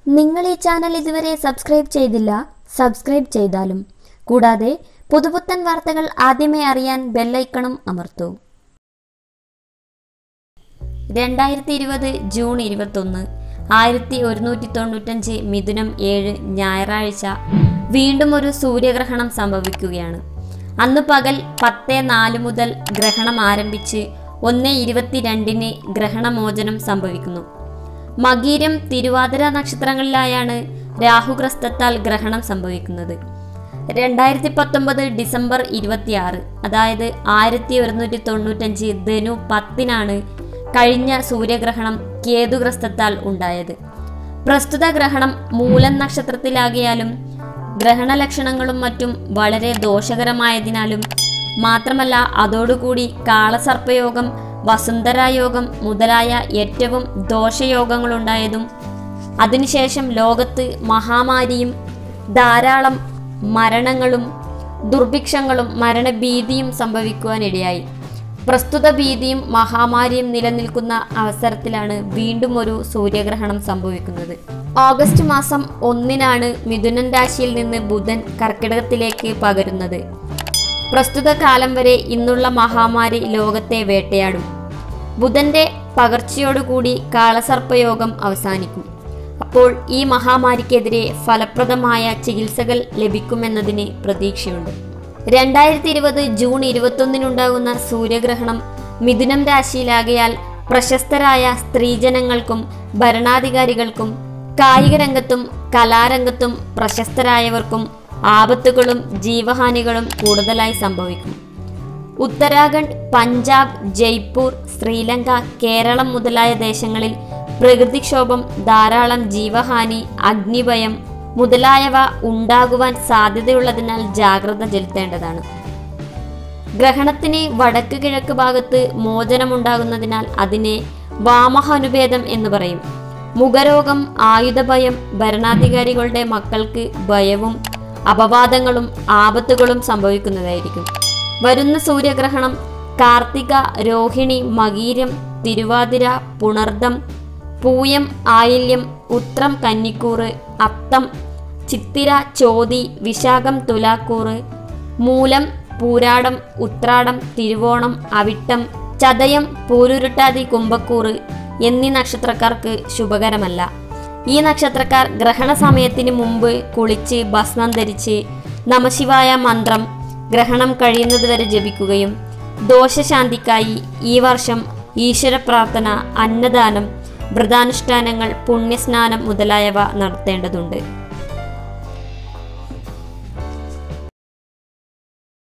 നിങ്ങൾ ഈ ചാനൽ ഇതുവരെ സബ്സ്ക്രൈബ് ചെയ്തില്ല സബ്സ്ക്രൈബ് ചെയ്താലും കൂടാതെ പുതുപുത്തൻ വാർത്തകൾ ആദ്യമേ അറിയാൻ ബെല്ലൈക്കണും അമർത്തൂ രണ്ടായിരത്തി ഇരുപത് ജൂൺ ഇരുപത്തൊന്ന് ആയിരത്തി ഒരുന്നൂറ്റി തൊണ്ണൂറ്റഞ്ച് മിഥുനം ഏഴ് ഞായറാഴ്ച വീണ്ടും ഒരു സൂര്യഗ്രഹണം സംഭവിക്കുകയാണ് അന്ന് പകൽ പത്ത് നാല് മുതൽ ഗ്രഹണം ആരംഭിച്ച് ഒന്ന് ഇരുപത്തിരണ്ടിന് ഗ്രഹണമോചനം സംഭവിക്കുന്നു മകീരം തിരുവാതിര നക്ഷത്രങ്ങളിലായാണ് രാഹുഗ്രസ്തത്താൽ ഗ്രഹണം സംഭവിക്കുന്നത് രണ്ടായിരത്തി പത്തൊമ്പത് ഡിസംബർ ഇരുപത്തിയാറ് അതായത് ആയിരത്തി ഒരുന്നൂറ്റി തൊണ്ണൂറ്റഞ്ച് ധനു പത്തിനാണ് കഴിഞ്ഞ സൂര്യഗ്രഹണം കേതുഗ്രസ്തത്താൽ ഉണ്ടായത് പ്രസ്തുത ഗ്രഹണം മൂലം നക്ഷത്രത്തിലാകിയാലും ഗ്രഹണ ലക്ഷണങ്ങളും മറ്റും വളരെ ദോഷകരമായതിനാലും മാത്രമല്ല അതോടുകൂടി കാളസർപ്പയോഗം വസുന്ധരായോഗം മുതലായ ഏറ്റവും ദോഷയോഗങ്ങളുണ്ടായതും അതിനുശേഷം ലോകത്ത് മഹാമാരിയും ധാരാളം മരണങ്ങളും ദുർഭിക്ഷങ്ങളും മരണഭീതിയും സംഭവിക്കുവാനിടയായി പ്രസ്തുത ഭീതിയും മഹാമാരിയും നിലനിൽക്കുന്ന അവസരത്തിലാണ് വീണ്ടും ഒരു സൂര്യഗ്രഹണം സംഭവിക്കുന്നത് ഓഗസ്റ്റ് മാസം ഒന്നിനാണ് മിഥുനൻ രാശിയിൽ നിന്ന് ബുധൻ കർക്കിടകത്തിലേക്ക് പകരുന്നത് പ്രസ്തുത കാലം വരെ ഇന്നുള്ള മഹാമാരി ലോകത്തെ വേട്ടയാടും ബുധന്റെ പകർച്ചയോടുകൂടി കാളസർപ്പയോഗം അവസാനിക്കും അപ്പോൾ ഈ മഹാമാരിക്കെതിരെ ഫലപ്രദമായ ചികിത്സകൾ ലഭിക്കുമെന്നതിന് പ്രതീക്ഷയുണ്ട് രണ്ടായിരത്തി ഇരുപത് ജൂൺ ഇരുപത്തൊന്നിനുണ്ടാകുന്ന സൂര്യഗ്രഹണം മിഥുനം രാശിയിലാകയാൽ പ്രശസ്തരായ സ്ത്രീജനങ്ങൾക്കും ഭരണാധികാരികൾക്കും കായിക രംഗത്തും കലാരംഗത്തും പ്രശസ്തരായവർക്കും ആപത്തുകളും ജീവഹാനികളും കൂടുതലായി സംഭവിക്കും ഉത്തരാഖണ്ഡ് പഞ്ചാബ് ജയ്പൂർ ശ്രീലങ്ക കേരളം മുതലായ ദേശങ്ങളിൽ പ്രകൃതിക്ഷോഭം ധാരാളം ജീവഹാനി അഗ്നിഭയം മുതലായവ ഉണ്ടാകുവാൻ സാധ്യതയുള്ളതിനാൽ ജാഗ്രത ചെലുത്തേണ്ടതാണ് ഗ്രഹണത്തിന് വടക്ക് കിഴക്ക് ഭാഗത്ത് മോചനമുണ്ടാകുന്നതിനാൽ അതിനെ വാമഹാനുഭേദം എന്ന് പറയും മുഖരോഗം ആയുധഭയം ഭരണാധികാരികളുടെ മക്കൾക്ക് ഭയവും അപവാദങ്ങളും ആപത്തുകളും സംഭവിക്കുന്നതായിരിക്കും വരുന്ന സൂര്യഗ്രഹണം കാർത്തിക രോഹിണി മകീരം തിരുവാതിര പുണർദം പൂയം ആയില്യം ഉത്രം കന്നിക്കൂറ് അത്തം ചിത്തിര ചോതി വിശാഖം തുലാക്കൂറ് മൂലം പൂരാടം ഉത്രാടം തിരുവോണം അവിട്ടം ചതയം പൂരുരുട്ടാതി കുംഭക്കൂറ് എന്നീ നക്ഷത്രക്കാർക്ക് ശുഭകരമല്ല ഈ നക്ഷത്രക്കാർ ഗ്രഹണ സമയത്തിന് മുമ്പ് കുളിച്ച് ഭസ്മം ധരിച്ച് നമശിവായ മന്ത്രം ഗ്രഹണം കഴിയുന്നതുവരെ ജപിക്കുകയും ദോഷശാന്തിക്കായി ഈ വർഷം ഈശ്വര പ്രാർത്ഥന അന്നദാനം വ്രതാനുഷ്ഠാനങ്ങൾ പുണ്യസ്നാനം മുതലായവ നടത്തേണ്ടതുണ്ട്